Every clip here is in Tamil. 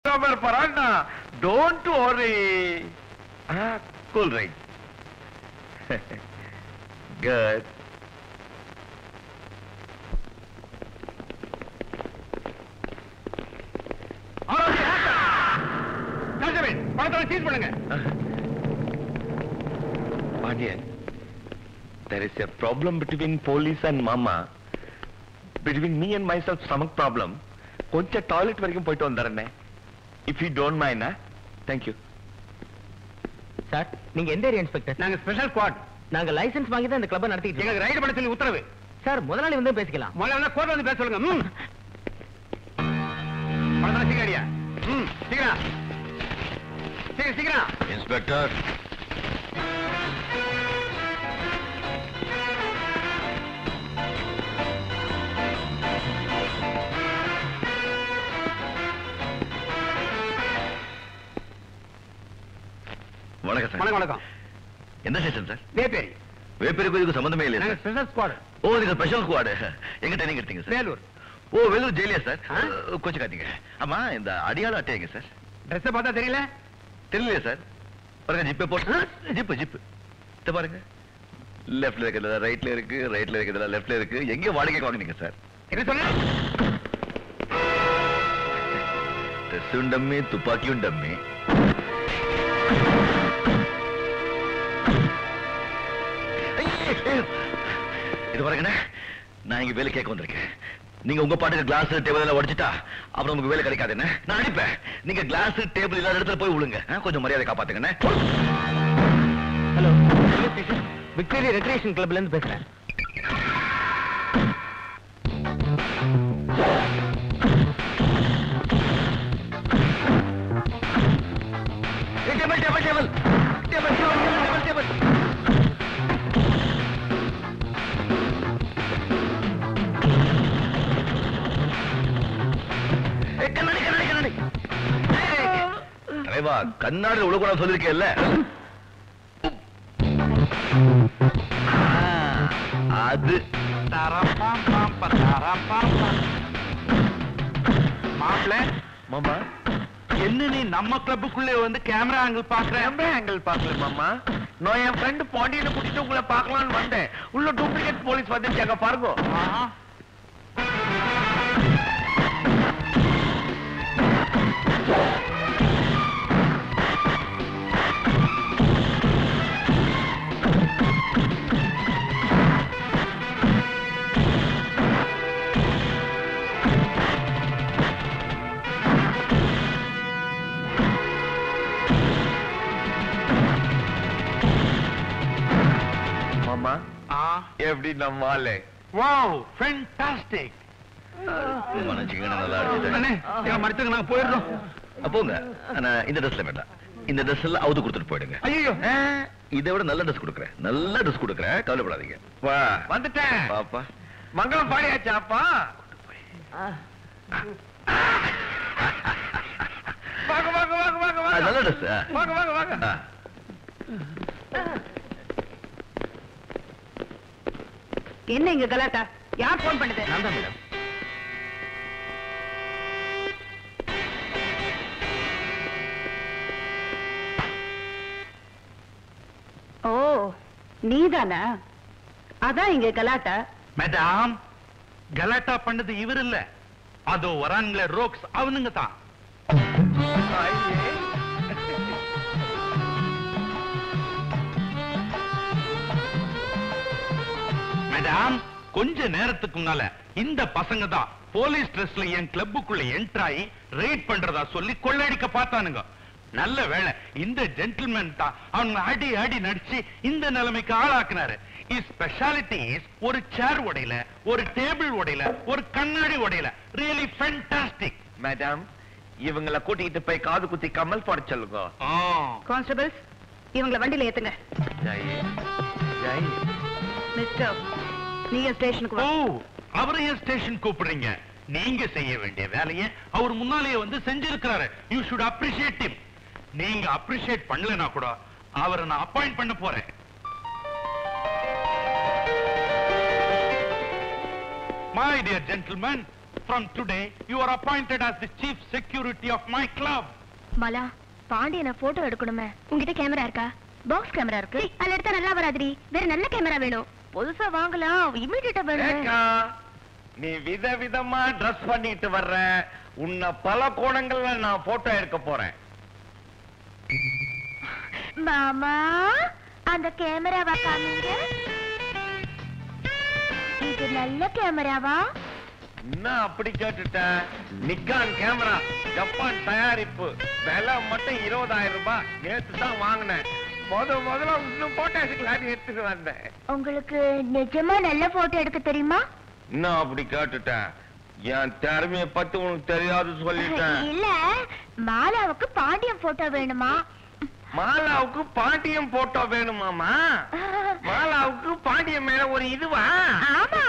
Robert Parana, don't worry. Ah, cool, right? Good. பணத்தை சீஸ் பண்ணுங்க Pandian, there is a problem between police and Mama. Between me and myself, stomach problem. கொஞ்சம் டாய்லெட் வரைக்கும் போயிட்டு வந்துடுறேன் if you don't mind thank you sir நீங்க எந்த ஏரியா இன்ஸ்பெக்டர் நாங்க ஸ்பெஷல் ஸ்குவாட் நாங்க லைசென்ஸ் வாங்கி தான் இந்த கிளப்பை நடத்திட்டு இருக்கோம். எங்களுக்கு ரைடு பண்ண சொல்லி உத்தரவு சார் முதலாளி வந்து பேசிக்கலாம் முதல்ல வந்து கோர்ட் வந்து பேச சொல்லுங்க ம். பணத்தை சீக்கிரம் அடியா ம் சீக்கிரம் சீக்கிரம் சீக்கிரம் இன்ஸ்பெக்டர் வணக்கம் சார் வணக்கம் வணக்கம் எந்த ஸ்டேஷன் சார் வேப்பேரி வேப்பேருக்கு இதுக்கு சம்பந்தமே இல்லையா நாங்க சார் ஸ்பெஷல் ஸ்குவாட் ஓ நீங்க ஸ்பெஷல் ஸ்குவாடு எங்க ட்ரைனிங் எடுத்தீங்க சார் வேலூர் ஓ வேலூர் ஜெயிலியா சார் ஆ? கொஞ்சம் காத்தீங்க ஆமா இந்த அடியாள அட்டையங்க சார் ட்ரெஸ் பார்த்தா தெரியல தெரியலையா சார் பாருங்க ஜிப்பை போட்டு ஜிப்பு ஜிப்பு இத பாருங்க லெஃப்ட்ல இருக்கிறதுல ரைட்ல இருக்கு ரைட்ல இருக்கிறதுல லெஃப்ட்ல இருக்கு எங்க வாடகைக்கு வாங்குனீங்க சார் என்ன சொன்ன ட்ரெஸ்ஸும் டம்மி துப்பாக்கியும் டம்மி இது பாருங்கண்ணே நான் இங்க வேலை கேட்க வந்திருக்கேன் நீங்க உங்க பாட்டுக்கு கிளாஸ் டேபிள் எல்லாம் உடைச்சிட்டா அப்புறம் உங்களுக்கு வேலை கிடைக்காதுன்னு நான் அனுப்பேன் நீங்க கிளாஸ் டேபிள் இல்லாத இடத்துல போய் விழுங்க ஆ, கொஞ்சம் மரியாதை காப்பாத்துங்கண்ணே ஹலோ விக்டோரியா ரெக்ரியேஷன் கிளப்ல இருந்து பேசுறேன் ஏய், table table table table table table table ஏய், கண்ணாடி கண்ணாடி கண்ணாடி ஏய், தலைவா கண்ணாடி உள்ள சொல்லிருக்கேல்ல ஆ, அது மாப்பிள்ள மாமா என்ன நீ நம்ம கிளப்புக்குள்ளே வந்து கேமரா ஆங்கிள் பாக்குற கேமரா ஆங்கிள் பார்க்கல மாமா நான் என் ஃப்ரெண்ட் பாண்டியனை கூட்டிட்டு உங்களை பார்க்கலாம்னு வந்தேன் உள்ள டூப்ளிகேட் போலீஸ் வந்துருச்சாங்க பாருங்க மாமா எப்படி நம்ம ஆளு வாவ் ஃபேண்டாஸ்டிக் மனசுக்கு நல்லா அண்ணே அடிச்சுட்டேன் எங்க மடுத்துக்கு நாங்க போயிடுறோம் போங்க ஆனா இந்த ட்ரெஸ்ல வேண்டாம் இந்த ட்ரெஸ் எல்லாம் அவுத்து கொடுத்துட்டு போயிடுங்க ஐயோ ஆ, இதை விட நல்ல ட்ரெஸ் கொடுக்குறேன் நல்ல ட்ரெஸ் கொடுக்குறேன் கவலைப்படாதீங்க வா வந்துட்டேன் பாப்பா மங்களம் பாடியாச்சாப்பா வாங்க வாங்க வாங்க வாங்க ஆ, வாங்க நல்ல ட்ரெஸ் வாங்க வாங்க வாங்க என்ன இங்க கலாட்டா யார் போன் பண்ணது நான் தான் மேடம் ஓ நீதானா அதான் இங்க கலாட்டா மேடம் கலாட்டா பண்ணது இவர் இல்ல அதோ வரான்களே ரோக்ஸ் அவனுங்க தான் மேடம் கொஞ்ச நேரத்துக்கு முன்னால இந்த பசங்க தான் போலீஸ் ட்ரெஸ்ல என் கிளப்புக்குள்ள என்டர் ஆகி ரெய்ட் பண்றதா சொல்லி கொள்ளையடிக்க பார்த்தானுங்க நல்ல வேளை இந்த ஜென்டில்மேன் தான் அவங்க அடி அடி நடிச்சு இந்த நிலைமைக்கு ஆளாக்குனாரு இஸ் ஸ்பெஷாலிட்டி ஒரு சேர் உடையில ஒரு டேபிள் உடையில ஒரு கண்ணாடி உடையில ரியலி ஃபேண்டாஸ்டிக் மேடம் இவங்கள கூட்டிட்டு போய் காது குத்தி கமல் பாட சொல்லுங்க கான்ஸ்டபிள்ஸ் இவங்கள வண்டியில ஏத்துங்க ஜெய் ஜெய் மிஸ்டர் நீங்க ஸ்டேஷனுக்கு ஓ வா அவரையும் ஸ்டேஷன் கூப்பிடுறீங்க நீங்க செய்ய வேண்டிய வேலையை அவர் முன்னாலேயே வந்து செஞ்சிருக்கிறாரு யூ ஷுட் அப்ரிஷியேட் him நீங்க அப்ரிஷியேட் பண்ணலனா கூட அவரை நான் அப்பாயிண்ட் பண்ண போறேன் my dear gentleman from today, you are appointed as the chief security of my club. Mala பாண்டியனை போட்டோ எடுக்கணுமே உங்ககிட்ட கேமரா இருக்கா பாக்ஸ் கேமரா இருக்கு அதுல எடுத்தா நல்லா வராதுடி வேற நல்ல கேமரா வேணும் புதுசா வாங்கலாம் இமிடியேட்டா வேணும் ரேகா, நீ விதவிதமா ட்ரெஸ் பண்ணிட்டு வர்ற உன்னை பல கோணங்கள்ல நான் போட்டோ எடுக்க போறேன் மாமா அந்த கேமராவா காமிங்க இது நல்ல கேமராவா என்ன அப்படி கேட்டுட்ட நிக்கான் கேமரா ஜப்பான் தயாரிப்பு விலை மட்டும் இருபதாயிரம் ரூபாய் நேத்து தான் வாங்கினேன் முத முதல்ல இன்னும் போட்டோ எடுக்கலான்னு எடுத்துட்டு வந்தேன் உங்களுக்கு நிஜமா நல்ல போட்டோ எடுக்க தெரியுமா என்ன அப்படி கேட்டுட்ட என் திறமைய பத்தி உனக்கு தெரியாது சொல்லிட்டேன் இல்ல மாலாவுக்கு பாண்டியன் போட்டோ வேணுமா மாலாவுக்கு பாண்டியம் போட்டோ வேணுமாமா மாலாவுக்கு பாண்டியம் மேல ஒரு இதுவா ஆமா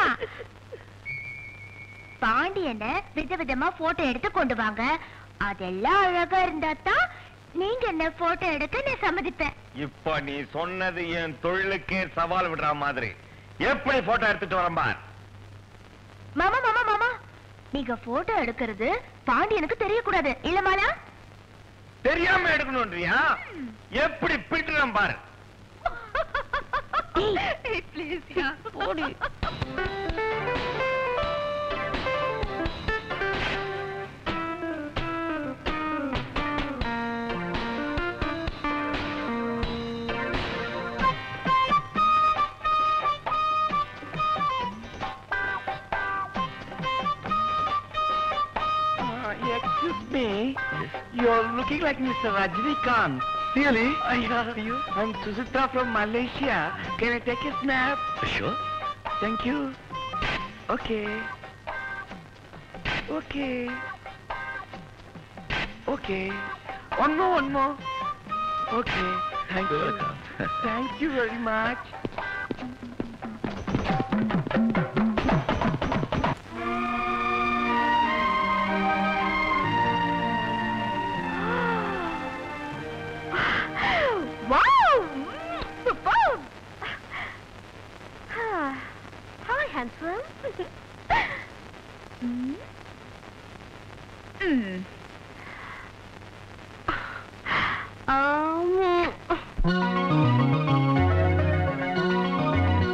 பாண்டியனை விதவிதமா போட்டோ எடுத்து கொண்டு வாங்க அதெல்லாம் அழகா இருந்தா தான் நீங்க என்ன போட்டோ எடுக்க நான் சம்மதிப்பேன் இப்ப நீ சொன்னது என் தொழிலுக்கே சவால் விடுற மாதிரி எப்படி போட்டோ எடுத்துட்டு வரேன் பார் மாமா மாமா மாமா நீங்க போட்டோ எடுக்கிறது பாண்டியனுக்கு தெரியக்கூடாது இல்ல மாலா தெரியாம எடுக்கணும்ன்றியா எப்படி பிட்டுறேன் பாரு போடு excuse me. You're looking like Mr. Rajnikant. Really? Yeah. I'm Susita from Malaysia. Can I take a snap? Sure. Thank you. Okay. Okay. Okay. One more, one more. Okay. Thank you. Thank you very much. Wow! Superb! Hi, handsome. mm. Mm. Um.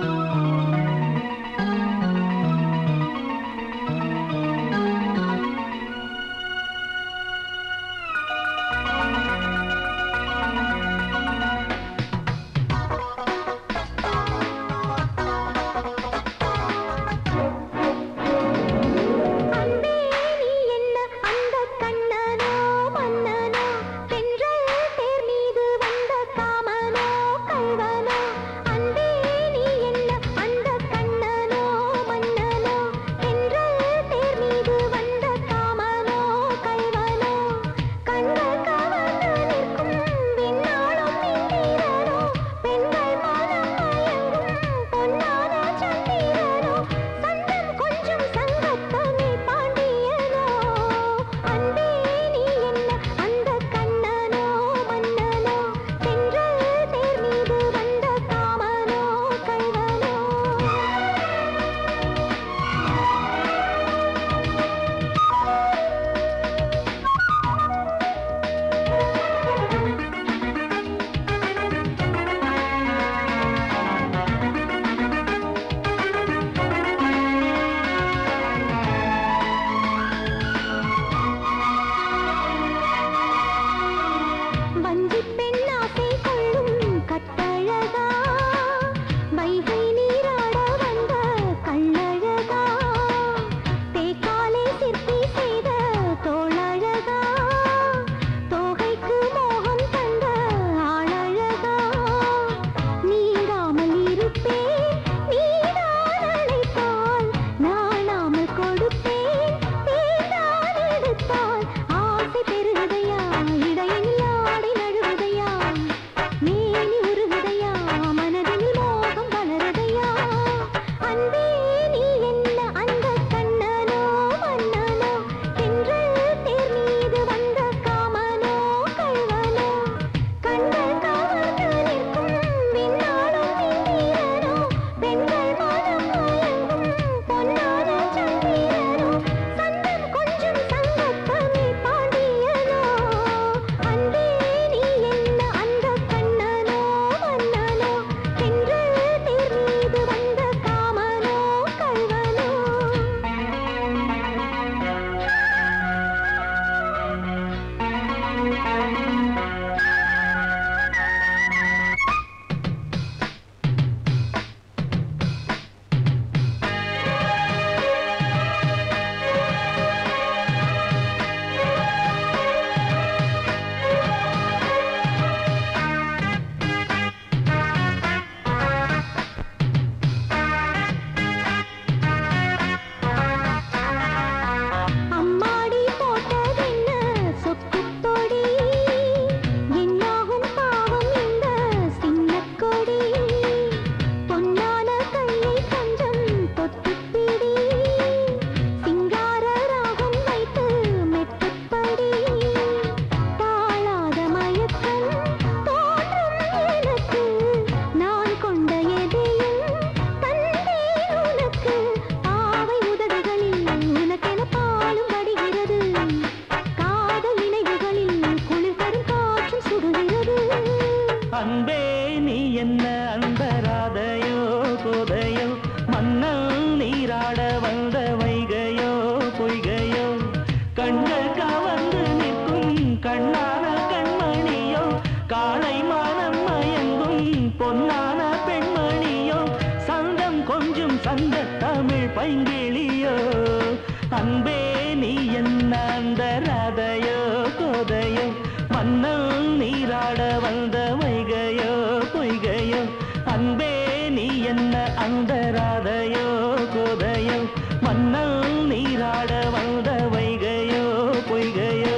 கண்ணான கண்மணியோ காளை மானம் மயங்கும் பொன்னான பெண்மணியோ சந்தம் கொஞ்சம் சந்த தமிழ் பைங்கிளியோ அன்பே நீ என்ன அந்த ராதையோ கோதையோ மன்னல் நீராட வந்த வைகையோ பொய்கையோ அன்பே நீ என்ன அந்த ராதையோ கோதையோ மன்னல் நீராட வந்த வைகையோ பொய்கையோ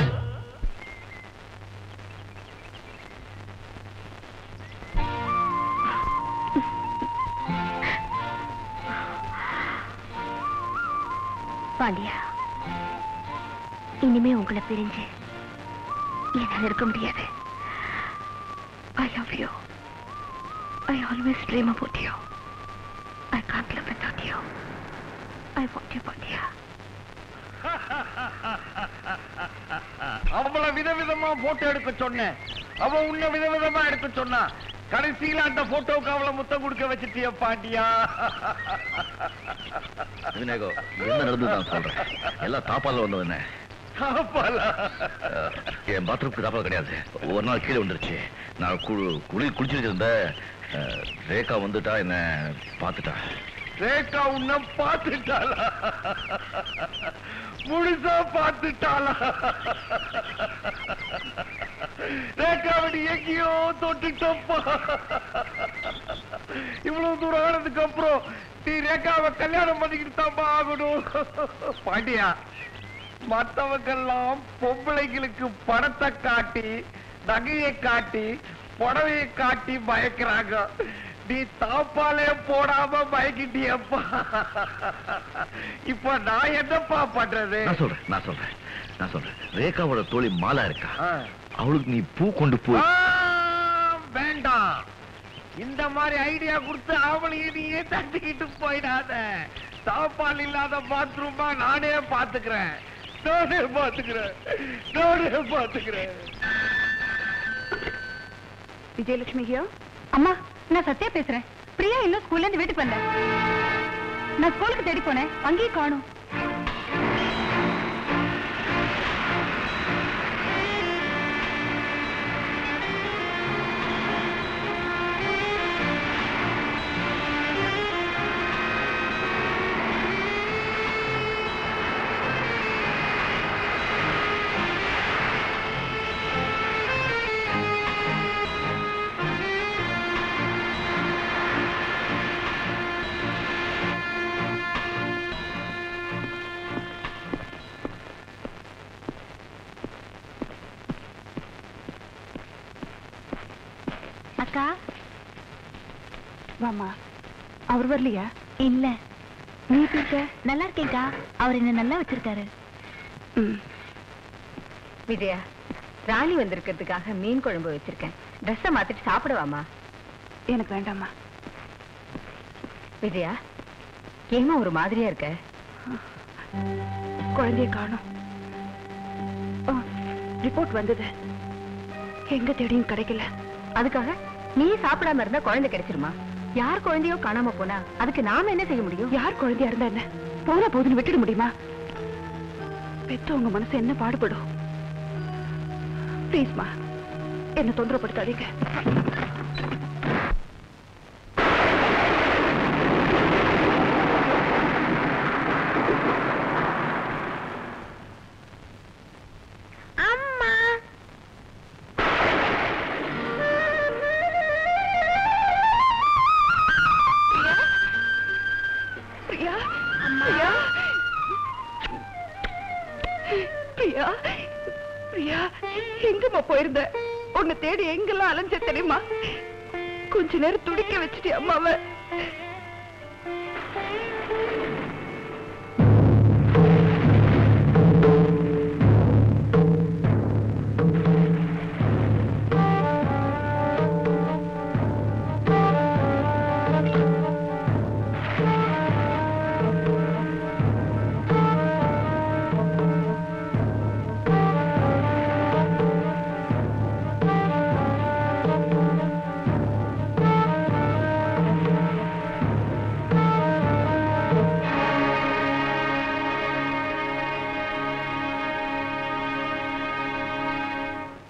பாண்டியா இனிமே உங்களை பிரிஞ்சு என்னால் இருக்க முடியாது I love you I always dream about you I can't live without you I want you பாண்டியா அவள விதவிதமா போட்டோ எடுக்க சொன்னேன் அவ உன்ன விதவிதமா எடுக்க சொன்னா கடைசியில அந்த போட்டோவுக்கு அவளை முத்தம் கொடுக்க வச்சிட்டிய பாண்டியா விநாயகோ என்ன நடந்து நான் சொல்றேன் எல்லாம் தாப்பால வந்தவன தாப்பாலா? என் பாத்ரூம்க்கு தாப்பால் கிடையாது ஒரு நாள் கீழே வந்துருச்சு நான் குளி குளி குளிச்சுட்டு இருந்தேன் அஹ், ரேகா வந்துட்டா என்ன பார்த்துட்டா ரேகா உன்னை பார்த்துட்டாளா முழுசா பார்த்துட்டாளா ரேகாவை நீ எங்கேயோ தொட்டுட்டப்பா இவ்வளவு தூரம் ஆனதுக்கு அப்புறம் நீ ரேகாவை கல்யாணம் பண்ணிக்கிட்டு தான்ப்பா ஆகணும் பாண்டியா மத்தவங்கெல்லாம் பொம்பளைங்களுக்கு பணத்தை காட்டி நகையை காட்டி புடவையை காட்டி பயக்கிறாங்க நீ தாப்பாலே போடாம பயக்கிட்டியப்பா இப்ப நான் என்னப்பா பண்றது நான் சொல்றேன் நான் சொல்றேன் நான் சொல்றேன் ரேகாவோட தோழி மாலா இருக்கா ஆ. அவளுக்கு நீ பூ கொண்டு போய் ஆ, வேண்டாம் இந்த மாதிரி ஐடியா கொடுத்து அவளையும் நீயே தட்டிக்கிட்டு போயிடாத சாப்பாடு இல்லாத பாத்ரூமா நானே பாத்துக்கிறேன் நானே பாத்துக்கிறேன் நானே பாத்துக்கிறேன் விஜயலட்சுமி ஹியோ அம்மா நான் சத்யா பேசுறேன் பிரியா இன்னும் ஸ்கூல்ல இருந்து வீட்டுக்கு வந்தேன் நான் ஸ்கூலுக்கு தேடி போனேன் அங்கேயும் காணும் அக்கா வாமா அவர் வரலையா இல்ல நீ எப்படி இருக்க நல்லா இருக்கேன்க்கா அவர் என்ன நல்லா வச்சிருக்காரு விஜயா ராணி வந்திருக்கிறதுக்காக மீன் குழம்பு வச்சிருக்கேன் ட்ரெஸ்ஸை மாத்திட்டு சாப்பிடுவாமா எனக்கு வேண்டாம்மா விஜயா ஏமா ஒரு மாதிரியா இருக்க குழந்தைய காணும் ரிப்போர்ட் வந்தது எங்க தேடியும் கிடைக்கல அதுக்காக நீ சாப்பிடாம இருந்தா குழந்தை கிடைச்சிருமா யார் குழந்தையோ காணாம போனா அதுக்கு நாம என்ன செய்ய முடியும் யார் குழந்தையா இருந்தா என்ன போன போதுன்னு விட்டுட முடியுமா பெத்தவங்க மனசு என்ன பாடுபடும் ப்ளீஸ்மா என்ன தொந்தரப்படுத்தாதீங்க அம்மா பிரியா பிரியா பிரியா பிரியா எங்கம்மா போயிருந்த உன்னை தேடி எங்கெல்லாம் அலைஞ்ச தெரியுமா கொஞ்ச நேரம் துடிக்க வச்சுட்டு அம்மாவை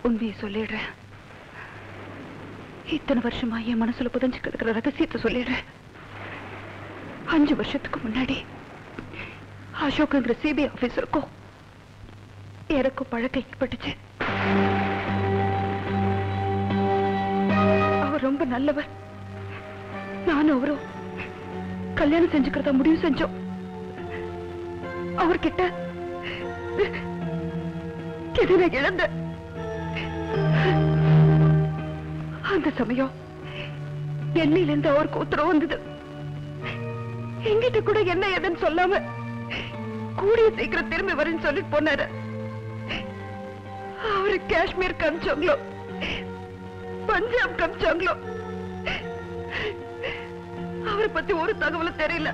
உண்மையை சொல்லிடுறேன் இத்தனை வருஷமா என் மனசுல புதஞ்சு கிடக்கிற ரகசியத்தை சொல்லிடுறேன் அஞ்சு வருஷத்துக்கு முன்னாடி அசோக்குங்கிற சிபிஐ ஆபீசருக்கும் எனக்கும் பழக்கம் ஏற்பட்டுச்சு அவர் ரொம்ப நல்லவர் நானும் அவரும் கல்யாணம் செஞ்சுக்கிறதா முடிவு செஞ்சோம் அவர்கிட்ட எதிர இழந்த அந்த சமயம் என்னிலிருந்து அவருக்கு உத்தரவு வந்தது எங்கிட்ட கூட என்ன ஏதுன்னு சொல்லாம கூடிய சீக்கிரம் திரும்பி வரேன்னு சொல்லிட்டு போனாரு அவரு காஷ்மீர் காமிச்சாங்களோ பஞ்சாப் காமிச்சாங்களோ அவரை பத்தி ஒரு தகவலும் தெரியல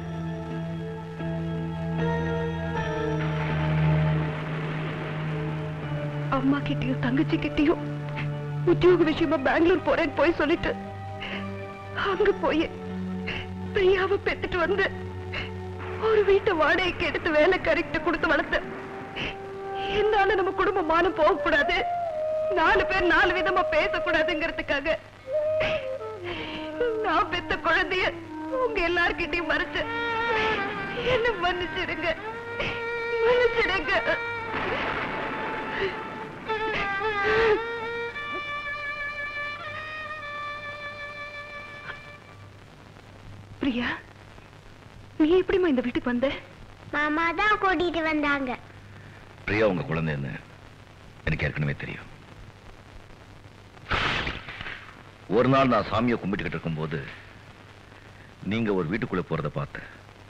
அம்மா கிட்டயும் தங்கச்சி கிட்டயும் உத்தியோக விஷயமா பெங்களூர் போறேன்னு போய் சொல்லிட்டு அங்க போய் பிரியாவை பெத்துட்டு வந்து ஒரு வீட்டை வாடகைக்கு எடுத்து வேலை கறிக்கிட்டு கொடுத்து வளர்த்த என்னால நம்ம குடும்பம் மானம் போக கூடாது நாலு பேர் நாலு விதமா பேசக்கூடாதுங்கிறதுக்காக நான் பெத்த குழந்தைய உங்க எல்லார்கிட்டயும் மறைச்சு என்ன மன்னிச்சிடுங்க மன்னிச்சிடுங்க பிரியா நீ எப்படிம்மா இந்த வீட்டுக்கு வந்த மாமா தான் கூட்டிட்டு வந்தாங்க பிரியா உங்க குழந்தைன்னு எனக்கு ஏற்கனவே தெரியும் ஒரு நாள் நான் சாமியை கும்பிட்டுக்கிட்டு இருக்கும்போது நீங்க ஒரு வீட்டுக்குள்ள போறத பார்த்தேன்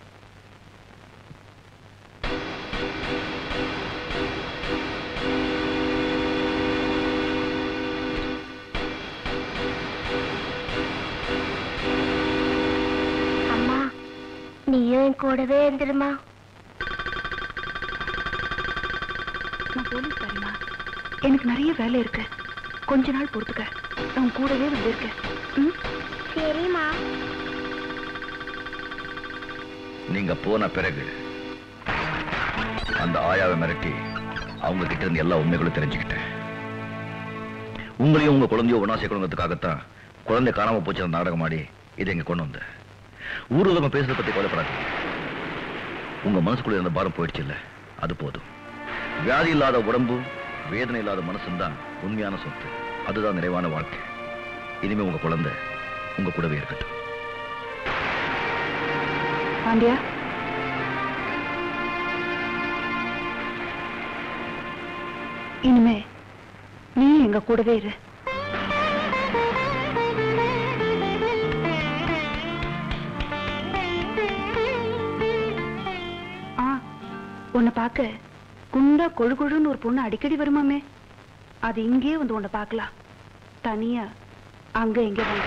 அம்மா நீயும் என் கூடவே இருந்துருமா நான் போலீஸ் வரமா எனக்கு நிறைய வேலை இருக்கு கொஞ்ச நாள் பொறுத்துக்க நான் கூடவே வந்திருக்கேன் ம்? சரிம்மா நீங்க போன பிறகு அந்த ஆயாவை மிரட்டி அவங்க கிட்ட இருந்து எல்லா உண்மைகளும் தெரிஞ்சுக்கிட்டேன் உங்களையும் உங்க குழந்தையும் ஒன்னா சேர்க்கணுங்கிறதுக்காகத்தான் குழந்தை காணாம போச்சு அந்த நாடகம் ஆடி இதை இங்க கொண்டு வந்தேன் ஊர்வலமா பேசுறத பத்தி கவலைப்படாதீங்க உங்க மனசுக்குள்ள இருந்த பாரம் போயிடுச்சு இல்ல அது போதும் வியாதி இல்லாத உடம்பு வேதனை இல்லாத மனசும் தான் உண்மையான சொத்து அதுதான் நிறைவான வாழ்க்கை இனிமே உங்க குழந்தை உங்க கூடவே இருக்கட்டும் பாண்டியா இனிமே நீ எங்க கூடவே இரு ஆ உன்னை பார்க்க குண்டா கொழு கொழுன்னு ஒரு பொண்ணு அடிக்கடி வருமாமே அது இங்கேயே வந்து உன்னை பார்க்கலாம் தனியா அங்க இங்க வந்து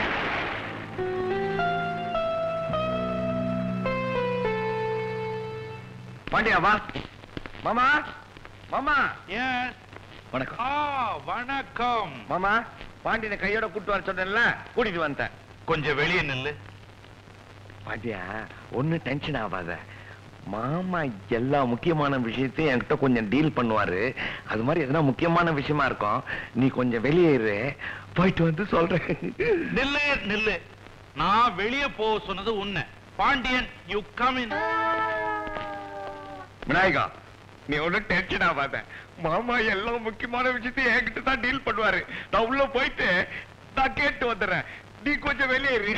பாண்டியா வா மாமா மாமா Yes. வணக்கம் ஆ வணக்கம் மாமா பாண்டியனை கையோட கூட்டு வர சொன்னேன்ல கூட்டிட்டு வந்துட்டேன் கொஞ்சம் வெளியே நில்லு பாண்டியா ஒன்னும் டென்ஷன் ஆகாத மாமா எல்லா முக்கியமான விஷயத்தையும் என்கிட்ட கொஞ்சம் டீல் பண்ணுவாரு அது மாதிரி எதனா முக்கியமான விஷயமா இருக்கும் நீ கொஞ்சம் வெளியே இரு போயிட்டு வந்து சொல்றேன் நில்லு நில்லு நான் வெளியே போக சொன்னது உன்னை பாண்டியன் யூ கம் இன் விநாயகா நீ ஒன்னும் டென்ஷன் ஆகாத மாமா எல்லா முக்கியமான விஷயத்தையும் என்கிட்ட தான் டீல் பண்ணுவாரு நான் உள்ள போயிட்டு நான் கேட்டு வந்துடுறேன் நீ கொஞ்சம் வெளியே இரு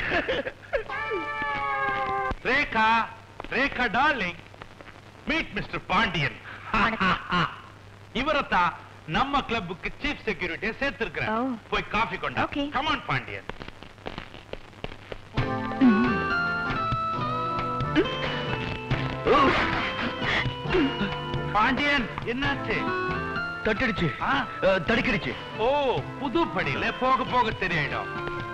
Rekha Rekha darling meet mister Pandian இவரத்தான் நம்ம கிளப்புக்கு சீஃப் செக்யூரிட்டியை சேர்த்திருக்கிறேன் Oh. போய் காஃபி கொண்டா Okay. கமான் பாண்டியன் பாண்டியன் என்னாச்சு தட்டிடுச்சு ஆ? அஹ், தடுக்கிடுச்சு ஓ புது படியில போக போக தெரியாயிடும்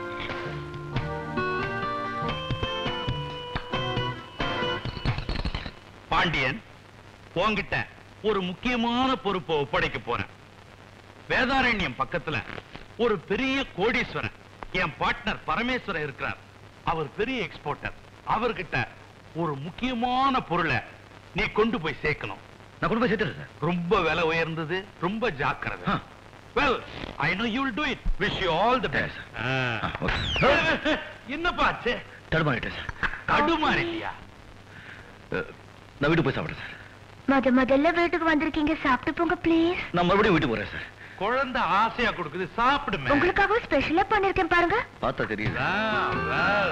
பாண்டியன் உன்கிட்ட ஒரு முக்கியமான பொறுப்பை ஒப்படைக்க போறேன் வேதாரண்யம் பக்கத்துல ஒரு பெரிய கோடீஸ்வரன் என் பார்ட்னர் பரமேஸ்வரன் இருக்கிறார் அவர் பெரிய எக்ஸ்போர்ட்டர் அவர்கிட்ட ஒரு முக்கியமான பொருளை நீ கொண்டு போய் சேர்க்கணும் நான் கொண்டு போய் சேர்த்துறேன் சார் ரொம்ப விலை உயர்ந்தது ரொம்ப ஜாக்கிரதை ஆ. Well I know you will do it wish you all the Yes, best ஆ, okay. என்னப்பா ஆச்சு தடுமாறிட்டேன் சார் தடுமாறிட்டியா அஹ், நான் வீட்டுக்கு போய் சாப்பிட்றேன் சார் முத முதல்ல வீட்டுக்கு வந்திருக்கீங்க சாப்பிட்டு போங்க ப்ளீஸ் நான் மறுபடியும் வீட்டுக்கு போறேன் சார் குழந்தை ஆசையா கொடுக்குது சாப்பிடுமே உங்களுக்காக ஸ்பெஷலா பண்ணிருக்கேன் பாருங்க பார்த்தா தெரியுது Ah, well.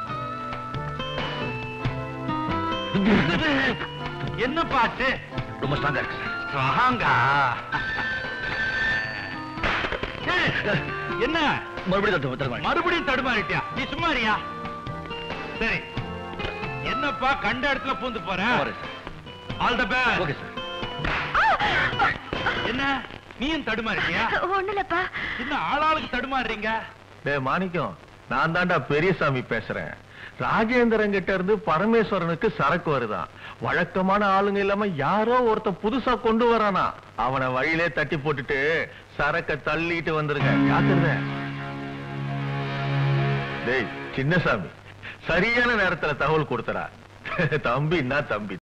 என்னப்பா ஆச்சு ரொம்ப ஸ்ட்ராங்கா இருக்கு சார் ஸ்ட்ராங்கா ஏய், என்ன மறுபடியும் தடு- தடுமாறி மறுபடியும் தடுமாறிட்டியா நீ சும்மாரியா சரி என்னப்பா கண்ட இடத்துல பூந்து போற வரேன் sir all the okay best sir என்ன நீயும் தடுமாறிட்டியா ஒண்ணு இல்லப்பா என்ன ஆளாளுக்கு தடுமாறுறீங்க டேய் மாணிக்கம் நான் தாண்டா பெரியசாமி பேசுறேன் ராஜேந்திரன் கிட்ட இருந்து பரமேஸ்வரனுக்கு சரக்கு வருதான் வழக்கமான ஆளுங்க இல்லாம யாரோ ஒருத்தன் புதுசா கொண்டு வரானா அவனை வழியிலே தட்டி போட்டுட்டு சரக்க தள்ளிட்டு வந்துருங்க ஜாக்கிரதை டேய் சின்னசாமி சரியான நேரத்துல தகவல் கொடுத்தரா தம்பின்னா தம்பி